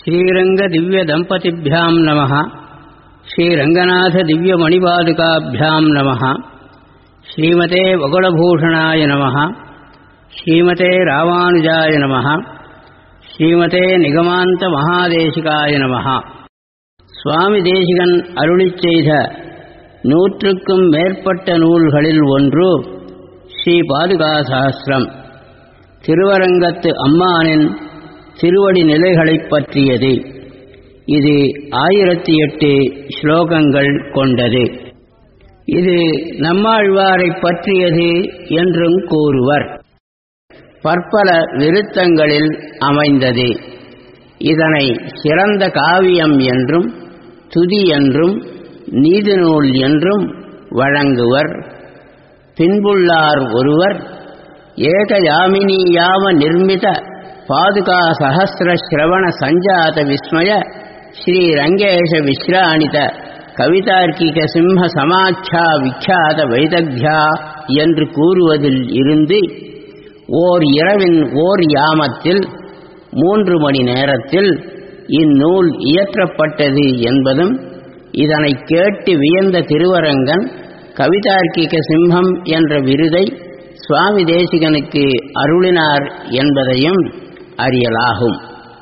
श्रीरङ्गदिव्यदम्पतिभ्याम् नमः श्रीरङ्गनाथदिव्यमणिपादुकाभ्याम् नमः श्रीमते वकुलभूषणाय नमः श्रीमते रामानुजाय नमः ஸ்ரீமதே நிகமாந்த மகாதேசிகாய நமஹ சுவாமி தேசிகன் அருளிச் செய்த நூற்றுக்கும் மேற்பட்ட நூல்களில் ஒன்று ஸ்ரீ பாதுகா சஹஸ்ரம் திருவரங்கத்து அம்மானின் திருவடி நிலைகளைப் பற்றியது இது ஆயிரத்தி எட்டு ஸ்லோகங்கள் கொண்டது இது நம்மாழ்வாரைப் பற்றியது என்றும் கூறுவர் பற்பல விருத்தங்களில் அமைந்தது இதனை சிறந்த காவியம் என்றும் துதி என்றும் நீதி நூல் என்றும் வழங்குவர் பின்புள்ளார் ஒருவர் ஏகயாமினி யாவ நிர்மித பாதுகா சகசிர ஸ்ரவண சஞ்சாத விஸ்மய ஸ்ரீ ரங்கேஷ விஸ்ராணித கவிதார்க்கிக சிம்ம சமாட்சா விக்யாத வைதக்யா என்று கூறுவதில் இருந்து ஓர் இரவின் ஓர் யாமத்தில் மூன்று மணி நேரத்தில் இந்நூல் இயற்றப்பட்டது என்பதும் இதனை கேட்டு வியந்த திருவரங்கன் கவிதார்க்கிக சிம்மம் என்ற விருதை சுவாமி தேசிகனுக்கு அருளினார் என்பதையும் அறியலாகும்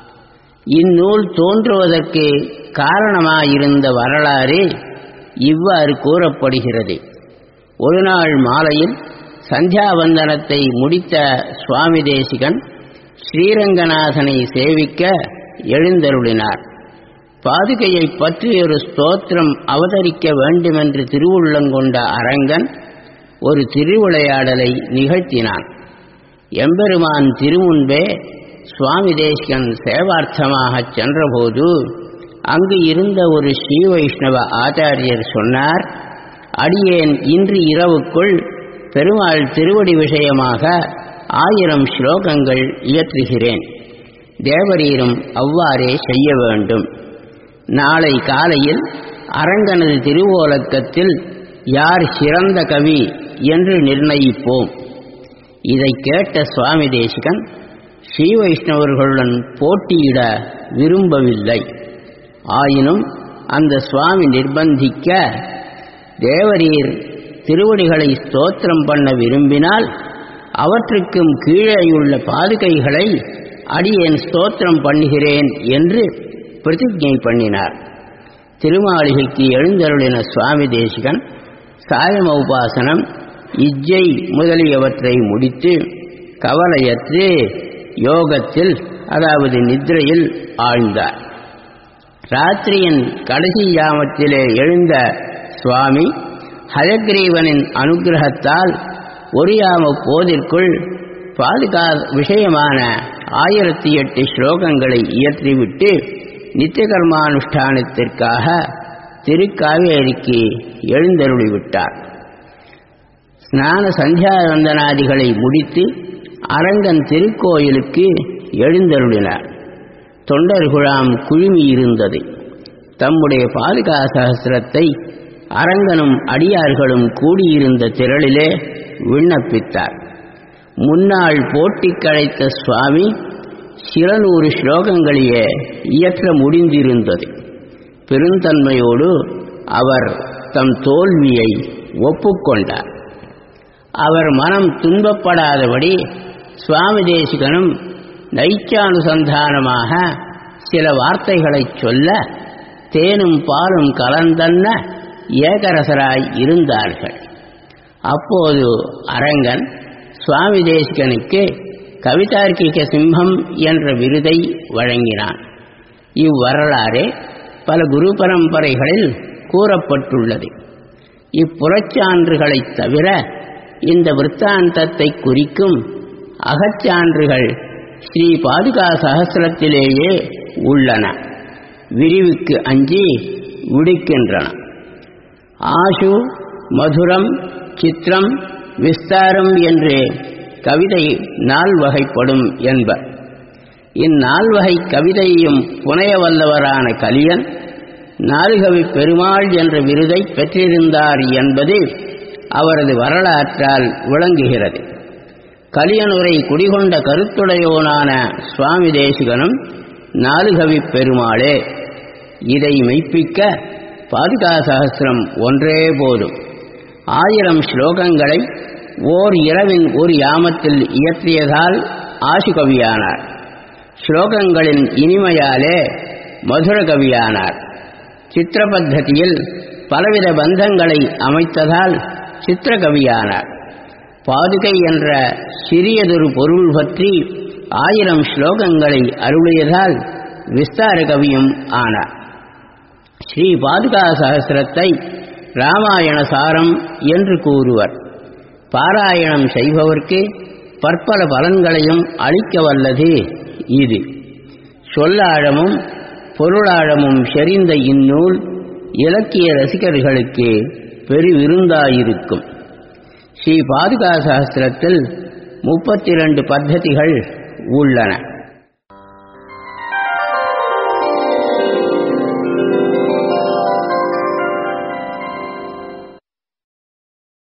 இந்நூல் தோன்றுவதற்கு காரணமாயிருந்த வரலாறு இவ்வாறு கூறப்படுகிறது ஒரு நாள் மாலையில் சந்தியாவந்தனத்தை முடித்த சுவாமி தேசிகன் ஸ்ரீரங்கநாதனை சேவிக்க எழுந்தருளினார் பாதுகையை பற்றி ஒரு ஸ்தோத்திரம் அவதரிக்க வேண்டுமென்று திருவுள்ளங்கொண்ட அரங்கன் ஒரு திருவிளையாடலை நிகழ்த்தினான் எம்பெருமான் திருமுன்பே சுவாமி தேசிகன் சேவார்த்தமாகச் சென்றபோது அங்கு இருந்த ஒரு ஸ்ரீ வைஷ்ணவ ஆச்சாரியர் சொன்னார் அடியேன் இன்று இரவுக்குள் பெருமாள் திருவடி விஷயமாக ஆயிரம் ஸ்லோகங்கள் இயற்றுகிறேன் தேவரீரும் அவ்வாறே செய்ய வேண்டும் நாளை காலையில் அரங்கனது திருவோலக்கத்தில் யார் சிறந்த கவி என்று நிர்ணயிப்போம் இதை கேட்ட சுவாமி தேசிகன் ஸ்ரீ வைஷ்ணவர்களுடன் போட்டியிட விரும்பவில்லை ஆயினும் அந்த சுவாமி நிர்பந்திக்க தேவரீர் திருவடிகளை ஸ்தோத்திரம் பண்ண விரும்பினால் அவற்றுக்கும் கீழேயுள்ள பாதுகைகளை அடியேன் ஸ்தோத்திரம் பண்ணுகிறேன் என்று பிரதிஜை பண்ணினார் திருமாளிகைக்கு எழுந்தருளின சுவாமி தேசிகன் சாயம உபாசனம் இஜ்ஜை முதலியவற்றை முடித்து கவலையற்று யோகத்தில் அதாவது நித்ரையில் ஆழ்ந்தார் ராத்திரியின் கடைசி யாமத்திலே எழுந்த சுவாமி ஹயக்ரீவனின் அனுகிரகத்தால் ஒரு யாம போதிற்குள் பாதுகா விஷயமான ஆயிரத்தி எட்டு ஸ்லோகங்களை இயற்றிவிட்டு நித்தியகர்மானுஷ்டானத்திற்காக திருக்காவேரிக்கு எழுந்தருளிவிட்டார் ஸ்நான சந்தியாவந்தனாதிகளை முடித்து அரங்கன் திருக்கோயிலுக்கு எழுந்தருளினார் தொண்டர்குழாம் குழுமியிருந்தது தம்முடைய பாதுகா சகசிரத்தை அரங்கனும் அடியார்களும் கூடியிருந்த திரளிலே விண்ணப்பித்தார் முன்னாள் போட்டி கழைத்த சுவாமி சில நூறு ஸ்லோகங்களையே இயற்ற முடிந்திருந்தது பெருந்தன்மையோடு அவர் தம் தோல்வியை ஒப்புக்கொண்டார் அவர் மனம் துன்பப்படாதபடி சுவாமி தேசிகனும் நைச்சானுசந்தானமாக சில வார்த்தைகளைச் சொல்ல தேனும் பாலும் கலந்தன்ன ஏகரசராய் இருந்தார்கள் அப்போது அரங்கன் சுவாமி தேசிகனுக்கு கவிதார்க்கிக சிம்மம் என்ற விருதை வழங்கினான் இவ்வரலாறு பல குரு பரம்பரைகளில் கூறப்பட்டுள்ளது இப்புறச்சான்றுகளைத் தவிர இந்த விற்த்தாந்தத்தை குறிக்கும் அகச்சான்றுகள் ஸ்ரீ பாதுகா சகசிரத்திலேயே உள்ளன விரிவுக்கு அஞ்சி விடுக்கின்றன ஆஷு மதுரம் சித்திரம் விஸ்தாரம் என்று கவிதை நால் வகைப்படும் என்பர் இந்நால்வகை கவிதையும் புனைய வல்லவரான கலியன் நாலுகவி பெருமாள் என்ற விருதை பெற்றிருந்தார் என்பது அவரது வரலாற்றால் விளங்குகிறது கலியனுரை குடிகொண்ட கருத்துடையோனான சுவாமி தேசிகனும் நாலுகவி பெருமாளே இதை மெய்ப்பிக்க பாதுகா சகசிரம் ஒன்றே போதும் ஆயிரம் ஸ்லோகங்களை ஓர் இரவின் ஒரு யாமத்தில் இயற்றியதால் ஆசுகவியானார் ஸ்லோகங்களின் இனிமையாலே மதுர கவியானார் சித்திர பத்ததியில் பலவித பந்தங்களை அமைத்ததால் சித்திரகவியானார் பாதுகை என்ற சிறியதொரு பொருள் பற்றி ஆயிரம் ஸ்லோகங்களை அருளியதால் விஸ்தார கவியும் ஆனார் ஸ்ரீ பாதுகா சகசிரத்தை ராமாயண சாரம் என்று கூறுவர் பாராயணம் செய்பவர்க்கு பற்பல பலன்களையும் அளிக்க வல்லது இது சொல்லாழமும் பொருளாழமும் செறிந்த இந்நூல் இலக்கிய ரசிகர்களுக்கு பெருவிருந்தாயிருக்கும் ஸ்ரீ பாதுகா சாஸ்திரத்தில் முப்பத்தி இரண்டு பத்ததிகள் உள்ளன